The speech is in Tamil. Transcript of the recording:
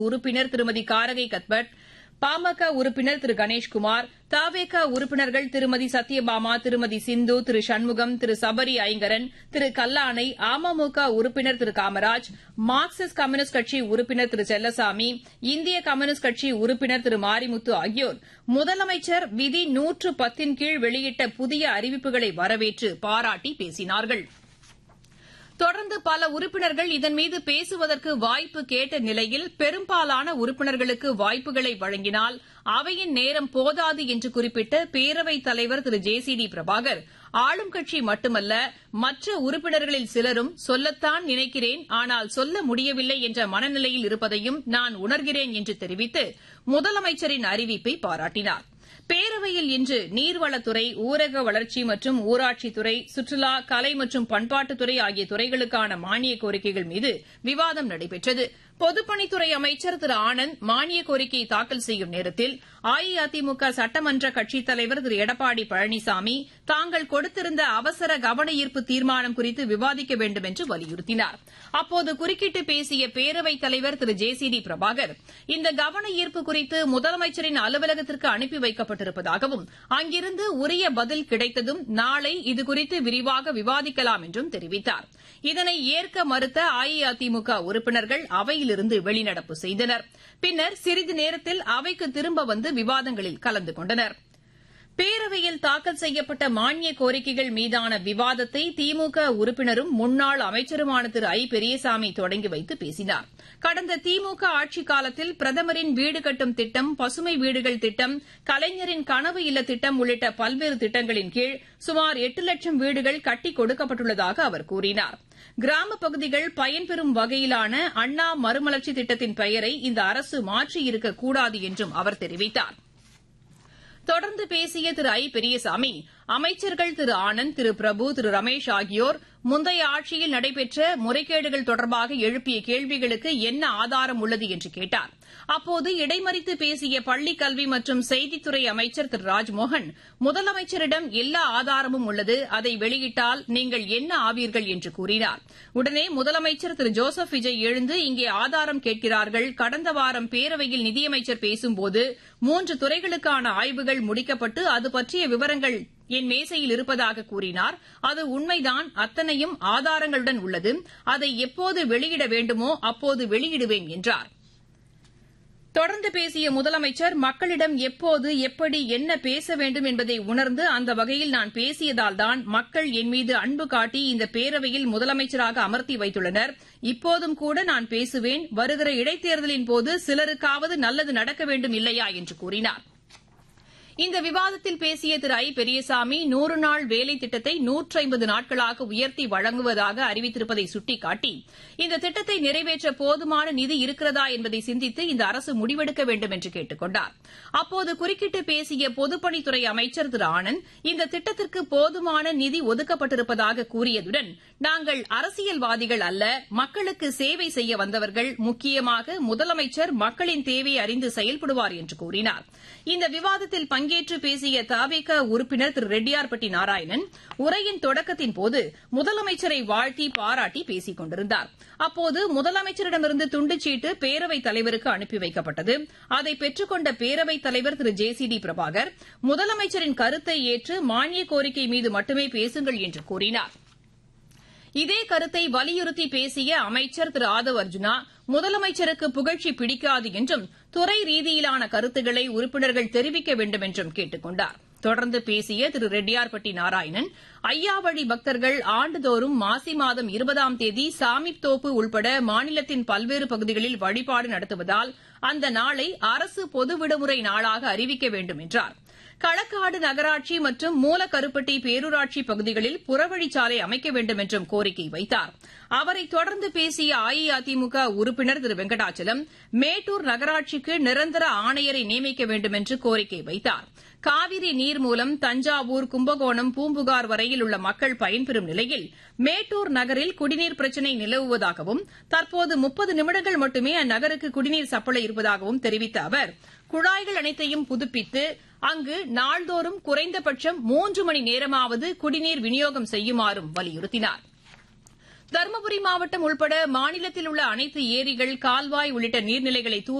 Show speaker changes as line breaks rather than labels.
உறுப்பினர் திருமதி காரகை கத்பட் பாமக உறுப்பினர் திரு கணேஷ்குமார் தவேக உறுப்பினர்கள் திருமதி சத்யபாமா திருமதி சிந்து திரு சண்முகம் திரு சபரி ஐங்கரன் திரு கல்லானை அமமுக உறுப்பினர் திரு காமராஜ் மார்க்சிஸ்ட் கம்யூனிஸ்ட் கட்சி உறுப்பினர் திரு செல்லசாமி இந்திய கம்யூனிஸ்ட் கட்சி உறுப்பினர் திரு மாரிமுத்து ஆகியோர் முதலமைச்சர் விதி நூற்று பத்தின் கீழ் வெளியிட்ட புதிய அறிவிப்புகளை வரவேற்று பாராட்டி பேசினார்கள் தொடர்ந்து பல உறுப்பினர்கள் இதன்மீது பேசுவதற்கு வாய்ப்பு கேட்ட நிலையில் பெரும்பாலான உறுப்பினர்களுக்கு வாய்ப்புகளை வழங்கினால் அவையின் நேரம் போதாது என்று குறிப்பிட்ட பேரவைத் தலைவர் Thiru J C D Prabhakar ஆளும் கட்சி மட்டுமல்ல மற்ற உறுப்பினர்களில் சிலரும் சொல்லத்தான் நினைக்கிறேன் ஆனால் சொல்ல முடியவில்லை என்ற மனநிலையில் இருப்பதையும் நான் உணர்கிறேன் என்று தெரிவித்து முதலமைச்சரின் அறிவிப்பை பாராட்டினார் பேரவையில் இன்று நீர்வளத்துறை ஊரக வளர்ச்சி மற்றும் ஊராட்சித்துறை சுற்றுலா கலை மற்றும் பண்பாட்டுத்துறை ஆகிய துறைகளுக்கான மானிய கோரிக்கைகள் மீது விவாதம் நடைபெற்றது பொதுப்பணித்துறை அமைச்சர் திரு ஆனந்த் மானிய கோரிக்கையை தாக்கல் செய்யும் நேரத்தில் அஇஅதிமுக சட்டமன்ற கட்சித் தலைவர் திரு எடப்பாடி பழனிசாமி தாங்கள் கொடுத்திருந்த அவசர கவன ஈர்ப்பு தீர்மானம் குறித்து விவாதிக்க வேண்டும் என்று வலியுறுத்தினார் அப்போது குறுக்கிட்டு பேசிய பேரவைத் தலைவர் Thiru J C D Prabhakar இந்த கவன ஈர்ப்பு குறித்து முதலமைச்சரின் அலுவலகத்திற்கு அனுப்பி வைக்கப்பட்டிருப்பதாகவும் அங்கிருந்து உரிய பதில் கிடைத்ததும் நாளை இதுகுறித்து விரிவாக விவாதிக்கலாம் என்றும் தெரிவித்தார் இதனை ஏற்க மறுத்த அஇஅதிமுக உறுப்பினர்கள் அவையிலிருந்து வெளிநடப்பு செய்தனர் பின்னர் சிறிது நேரத்தில் அவைக்கு திரும்ப வந்து விவாதங்களில் கலந்து கொண்டனா் பேரவையில் தாக்கல் செய்யப்பட்ட மானிய கோரிக்கைகள் மீதான விவாதத்தை திமுக உறுப்பினரும் முன்னாள் அமைச்சருமான திரு ஐ பெரியசாமி தொடங்கி வைத்து பேசினார் கடந்த திமுக ஆட்சிக் காலத்தில் பிரதமரின் வீடு கட்டும் திட்டம் பசுமை வீடுகள் திட்டம் கலைஞரின் கனவு இல்ல திட்டம் உள்ளிட்ட பல்வேறு திட்டங்களின் கீழ் சுமார் எட்டு லட்சம் வீடுகள் கட்டிக் கொடுக்கப்பட்டுள்ளதாக அவர் கூறினார் கிராமப் பகுதிகள் பயன்பெறும் வகையிலான அண்ணா மறுமலர்ச்சி திட்டத்தின் பெயரை இந்த அரசு மாற்றியிருக்கக்கூடாது என்றும் அவர் தெரிவித்தாா் தொடர்ந்து பேசிய திரு ஐ பெரியசாமி அமைச்சர்கள் திரு ஆனந்த் திரு பிரபு திரு ரமேஷ் ஆகியோர் முந்தைய ஆட்சியில் நடைபெற்ற முறைகேடுகள் தொடர்பாக எழுப்பிய கேள்விகளுக்கு என்ன ஆதாரம் உள்ளது என்று கேட்டார் அப்போது இடைமறித்து பேசிய பள்ளிக் கல்வி மற்றும் செய்தித்துறை அமைச்சர் திரு ராஜ்மோகன் முதலமைச்சரிடம் எல்லா ஆதாரமும் உள்ளது அதை வெளியிட்டால் நீங்கள் என்ன ஆவீர்கள் என்று கூறினார் உடனே முதலமைச்சர் திரு ஜோசப் விஜய் எழுந்து இங்கே ஆதாரம் கேட்கிறார்கள் கடந்த வாரம் பேரவையில் நிதியமைச்சர் பேசும்போது மூன்று துறைகளுக்கான ஆய்வுகள் முடிக்கப்பட்டு அது பற்றிய விவரங்கள் என் மேசையில் இருப்பதாக கூறினார் அது உண்மைதான் அத்தனையும் ஆதாரங்களுடன் உள்ளது அதை எப்போது வெளியிட வேண்டுமோ அப்போது வெளியிடுவேன் என்றார் தொடர்ந்து பேசிய முதலமைச்சர் மக்களிடம் எப்போது எப்படி என்ன பேச வேண்டும் என்பதை உணர்ந்து அந்த வகையில் நான் பேசியதால்தான் மக்கள் என் மீது அன்பு காட்டி இந்த பேரவையில் முதலமைச்சராக அமர்த்தி வைத்துள்ளனர் இப்போதும் கூட நான் பேசுவேன் வருகிற இடைத்தேர்தலின் போது சிலருக்காவது நல்லது நடக்க வேண்டும் இல்லையா என்று கூறினார் இந்த விவாதத்தில் பேசிய திரு ஐ பெரியசாமி நூறு நாள் வேலை திட்டத்தை நூற்றி ஐம்பது நாட்களாக உயர்த்தி வழங்குவதாக அறிவித்திருப்பதை சுட்டிக்காட்டி இந்த திட்டத்தை நிறைவேற்ற போதுமான நிதி இருக்கிறதா என்பதை சிந்தித்து இந்த அரசு முடிவெடுக்க வேண்டும் என்று கேட்டுக் கொண்டார் அப்போது குறுக்கிட்டு பேசிய பொதுப்பணித்துறை அமைச்சர் திரு ஆனந்த் இந்த திட்டத்திற்கு போதுமான நிதி ஒதுக்கப்பட்டிருப்பதாக கூறியதுடன் நாங்கள் அரசியல்வாதிகள் அல்ல மக்களுக்கு சேவை செய்ய வந்தவர்கள் முக்கியமாக முதலமைச்சர் மக்களின் தேவையை அறிந்து செயல்படுவார் என்று கூறினார் இந்த விவாதத்தில் பங்கேற்று பேசிய தவிக உறுப்பினர் திரு ரெட்டியார்பட்டி நாராயணன் உரையின் தொடக்கத்தின் போது முதலமைச்சரை வாழ்த்தி பாராட்டி பேசிக் கொண்டிருந்தார் அப்போது முதலமைச்சரிடமிருந்து துண்டுச்சீட்டு பேரவைத் தலைவருக்கு அனுப்பி வைக்கப்பட்டது அதை பெற்றுக் கொண்ட பேரவைத் தலைவர் Thiru J C D Prabhakar முதலமைச்சரின் கருத்தை ஏற்று மானிய கோரிக்கை மீது மட்டுமே பேசுங்கள் என்று கூறினார் இதே கருத்தை வலியுறுத்தி பேசிய அமைச்சர் திரு ஆதவ் அர்ஜுனா முதலமைச்சருக்கு புகழ்ச்சி பிடிக்காது என்றும் துறை ரீதியிலான கருத்துக்களை உறுப்பினர்கள் தெரிவிக்க வேண்டும் என்றும் கேட்டுக் கொண்டார் தொடர்ந்து பேசிய திரு ரெட்டியார்பட்டி நாராயணன் ஐயாவழி பக்தர்கள் ஆண்டுதோறும் மாசி மாதம் இருபதாம் தேதி சாமித்தோப்பு உள்பட மாநிலத்தின் பல்வேறு பகுதிகளில் வழிபாடு நடத்துவதால் அந்த நாளை அரசு பொது விடுமுறை நாளாக அறிவிக்க வேண்டும் என்றார் களக்காடு நகராட்சி மற்றும் மூலக்கருப்பட்டி பேரூராட்சி பகுதிகளில் புறவழிச்சாலை அமைக்க வேண்டும் என்றும் கோரிக்கை வைத்தார் அவரை தொடர்ந்து பேசிய அஇஅதிமுக உறுப்பினர் திரு வெங்கடாச்சலம் மேட்டூர் நகராட்சிக்கு நிரந்தர ஆணையரை நியமிக்க வேண்டும் என்று கோரிக்கை வைத்தார் காவிரி நீர் மூலம் தஞ்சாவூர் கும்பகோணம் பூம்புகார் வரையில் உள்ள மக்கள் பயன்பெறும் நிலையில் மேட்டூர் நகரில் குடிநீர் பிரச்சினை நிலவுவதாகவும் தற்போது முப்பது நிமிடங்கள் மட்டுமே அந்நகருக்கு குடிநீர் சப்ளை இருப்பதாகவும் தெரிவித்த அவர் குழாய்கள் அனைத்தையும் புதுப்பித்து அங்கு நாள்தோறும் குறைந்தபட்சம் மூன்று மணி நேரமாவது குடிநீர் விநியோகம் செய்யுமாறும் வலியுறுத்தினார் தருமபுரி மாவட்டம் உள்பட மாநிலத்தில் உள்ள அனைத்து ஏரிகள் கால்வாய் உள்ளிட்ட நீர்நிலைகளை தூர்